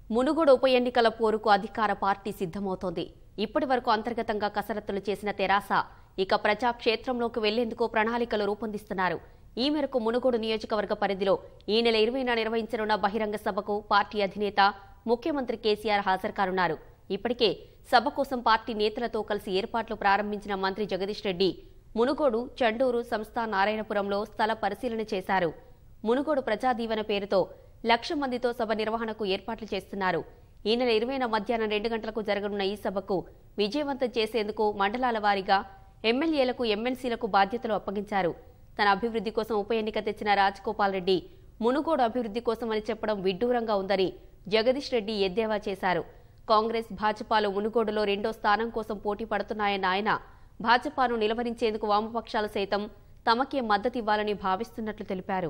మునుగోడు ఉప ఎన్నికల పోరుకు అధికార పార్టీ సిద్ధమవుతోంది ఇప్పటి వరకు అంతర్గతంగా కసరత్తులు చేసిన తెరాస ఇక ప్రజాక్షేత్రంలోకి వెళ్లేందుకు ప్రణాళికలు రూపొందిస్తున్నారు ఈ మేరకు మునుగోడు నియోజకవర్గ పరిధిలో ఈ నెల ఇరవైన నిర్వహించనున్న బహిరంగ సభకు పార్టీ అధినేత ముఖ్యమంత్రి కేసీఆర్ హాజరు కానున్నారు ఇప్పటికే సభ కోసం పార్టీ నేతలతో కలిసి ఏర్పాట్లు ప్రారంభించిన మంత్రి జగదీష్ రెడ్డి మునుగోడు చండూరు సంస్థ నారాయణపురంలో స్థల పరిశీలన చేశారు మునుగోడు ప్రజాదీవెన పేరుతో లక్ష మందితో సభ నిర్వహణకు ఏర్పాట్లు చేస్తున్నారు ఈ నెల ఇరవైన మధ్యాహ్నం రెండు గంటలకు జరగనున్న ఈ సభకు విజయవంతం చేసేందుకు మండలాల వారీగా ఎమ్మెల్యేలకు ఎమ్మెల్సీలకు బాధ్యతలు అప్పగించారు తన అభివృద్ధి కోసం ఉప ఎన్నిక తెచ్చిన రాజగోపాల్ రెడ్డి మునుగోడు అభివృద్ధి కోసం అని చెప్పడం విడ్డూరంగా ఉందని జగదీష్ రెడ్డి ఎద్దేవా చేశారు కాంగ్రెస్ భాజపాలు మునుగోడులో రెండో స్థానం కోసం పోటీ పడుతున్నాయన్న ఆయన భాజపాను నిలవరించేందుకు వామపక్షాలు సైతం తమకే మద్దతివ్వాలని భావిస్తున్నట్లు తెలిపారు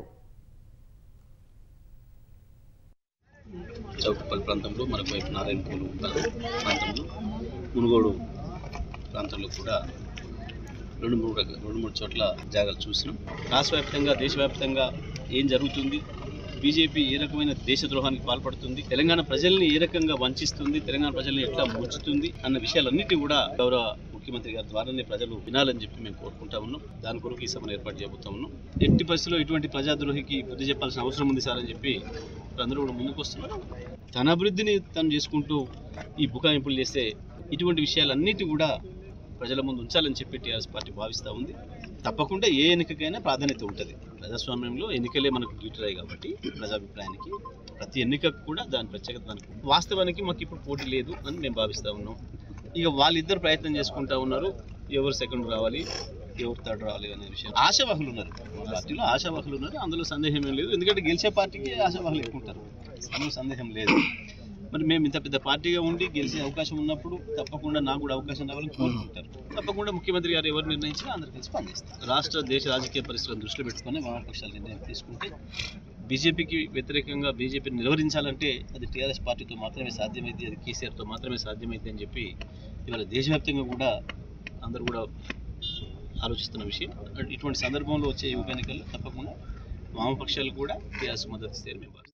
చౌకపల్లి ప్రాంతంలో మరొక వైపు నారాయణపూర్ ప్రాంతంలో మునుగోడు ప్రాంతంలో కూడా రెండు మూడు రక- రెండు మూడు చోట్ల జాగాలు చూసినాం రాష్ట్ర వ్యాప్తంగా దేశవ్యాప్తంగా ఏం జరుగుతుంది బీజేపీ ఏ రకమైన దేశద్రోహానికి పాల్పడుతుంది తెలంగాణ ప్రజల్ని ఏ రకంగా వంచిస్తుంది తెలంగాణ ప్రజల్ని ఎట్లా ముంచుతుంది అన్న విషయాలన్నిటి కూడా గౌరవ ముఖ్యమంత్రి గారి ద్వారానే ప్రజలు వినాలని చెప్పి మేము కోరుకుంటా ఉన్నాం దాని కొరకు ఈ సభను ఏర్పాటు చేయబోతా ఉన్నాం ఎట్టి పరిస్థితుల్లో ఇటువంటి ప్రజాద్రోహికి బుద్ధి చెప్పాల్సిన అవసరం ఉంది సార్ అని చెప్పి అందరూ కూడా ముందుకు వస్తున్నారు తన అభివృద్ధిని తను చేసుకుంటూ ఈ బుకాయింపులు చేస్తే ఇటువంటి విషయాలన్నిటి కూడా ప్రజల ముందు ఉంచాలని చెప్పి టీఆర్ఎస్ పార్టీ భావిస్తూ ఉంది తప్పకుండా ఏ ఎన్నికకైనా ప్రాధాన్యత ఉంటుంది ప్రజాస్వామ్యంలో ఎన్నికలే మనకు డ్యూటీ కాబట్టి ప్రజాభిప్రాయానికి ప్రతి ఎన్నికకు కూడా దాని ప్రత్యేకత దానికి ఉంది. వాస్తవానికి మాకు ఇప్పుడు పోటీ లేదు అని మేము భావిస్తూ ఉన్నాం ఇక వాళ్ళిద్దరు ప్రయత్నం చేసుకుంటా ఉన్నారు ఎవరు సెకండ్ రావాలి ఎవరు థర్డ్ రావాలి అనే విషయం ఆశావాహులు ఉన్నారు మా పార్టీలో ఆశావాహులు ఉన్నారు అందులో సందేహం ఏం లేదు ఎందుకంటే గెలిచే పార్టీకి ఆశావాహులు ఎక్కువ ఉంటారు అందులో సందేహం లేదు మరి మేము ఇంత పెద్ద పార్టీగా ఉండి గెలిచే అవకాశం ఉన్నప్పుడు తప్పకుండా నాకు కూడా అవకాశం రావాలని కోరుకుంటారు తప్పకుండా ముఖ్యమంత్రి గారు ఎవరు నిర్ణయించినా అందరు కలిసి పనిచేస్తారు రాష్ట్ర దేశ రాజకీయ పరిస్థితులను దృష్టిలో పెట్టుకుని వామపక్షాలు నిర్ణయం తీసుకుంటే బీజేపీకి వ్యతిరేకంగా బీజేపీని నిర్వహించాలంటే అది టీఆర్ఎస్ పార్టీతో మాత్రమే సాధ్యమైంది అది కేసీఆర్తో మాత్రమే సాధ్యమైంది అని చెప్పి ఇవాళ దేశవ్యాప్తంగా కూడా అందరూ కూడా ఆలోచిస్తున్న విషయం ఇటువంటి సందర్భంలో వచ్చే ఉప ఎన్నికల్లో తప్పకుండా వామపక్షాలు కూడా టీఆర్ఎస్ మద్దతు ఇస్తారని మేము భావిస్తున్నాం.